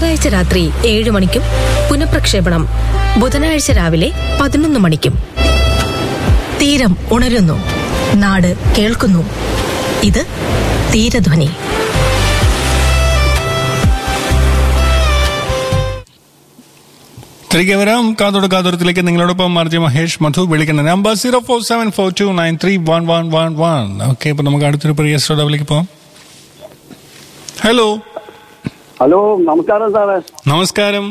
ചൊവ്വാഴ്ച രാത്രി ഏഴ് മണിക്കും പുനഃപ്രക്ഷേപണം ബുധനാഴ്ച രാവിലെ പതിനൊന്ന് മണിക്കും തീരം ഉണരുന്നു നാട് കേൾക്കുന്നു ഇത് തീരധ്വനി തിരികെ വരാം കാതോട് കാതോരത്തിലേക്ക് നിങ്ങളോടൊപ്പം മാർജി മഹേഷ് മധു വിളിക്കുന്ന number zero four seven four two nine three one one one one okay അപ്പൊ നമുക്ക് അടുത്തൊരു പ്രിയ ശ്രോതാവിലേക്ക് പോവാം ഹലോ ഹലോ നമസ്കാരം സാറേ നമസ്കാരം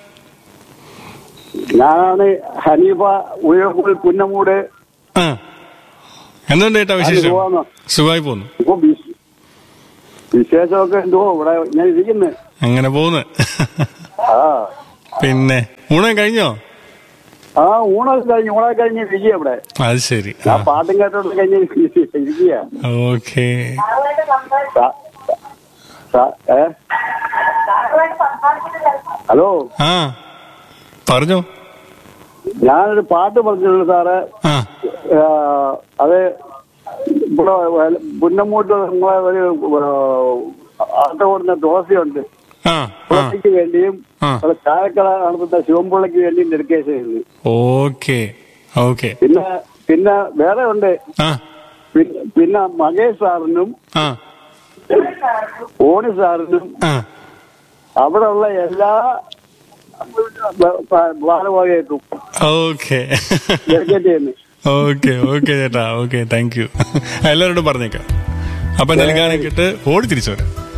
ഞാനാണ് ഹനീഫ ഉയർപ്പുൽ പുന്നമൂട് ആ എന്തുണ്ട് ചേട്ടാ വിശേഷം സുഖമാണോ? സുഖമായി പോന്നു ഇപ്പൊ വിശ്- വിശേഷമൊക്കെ എന്തോ ഇവിടെ ഞാൻ ഇരിക്കുന്നു അങ്ങനെ പോന്ന് ആ പിന്നെ ഊണം കഴിഞ്ഞോ ആ ഊണൊക്കെ കഴിഞ്ഞ് ഊണൊക്കെ കഴിഞ്ഞ് ഇരിക്കുക ഇവിടെ അത് ശരി ഞാൻ പാട്ടും കേട്ടോണ്ട് കഴിഞ്ഞ് ഇരിക്കുക ഓക്കെ സ- സ- ഏ ഹലോ ആ പറഞ്ഞോ ഞാനൊരു പാട്ട് പറഞ്ഞുള്ളൂ സാറേ ആ ആ, അത് ഇവിടെ വല- പുന്നമൂട്ട് നമ്മളെ ഒരു ആട്ട കൊടുന്ന ദോശയുണ്ട് ആ ആ ദോശയ്ക്ക് വേണ്ടിയും ആ. അത് ചായക്കട നടത്തുന്ന ശിവൻപിള്ളയ്ക്ക് വേണ്ടിയും ഡെഡിക്കേഷൻ ചെയ്യുന്നു ഓക്കെ ഓക്കെ പിന്നെ പിന്നെ വേറെ ഉണ്ട് ആ പിന്നെ- പിന്നെ മകേഷ് സാറിനും ആ ഓണി സാറിനും ആ അവിടെ ഉള്ള എല്ലാ ഭാരവാഹികൾക്കും ഓക്കെ ഡെഡിക്കേറ്റ് ചെയ്യുന്നു ഓക്കെ ഓക്കെ ചേട്ടാ ഓക്കെ താങ്ക് യു എല്ലാവരോടും പറഞ്ഞേക്കാം അപ്പൊ നൽകാനൊക്കെ ഓടി തിരിച്ചു വരാം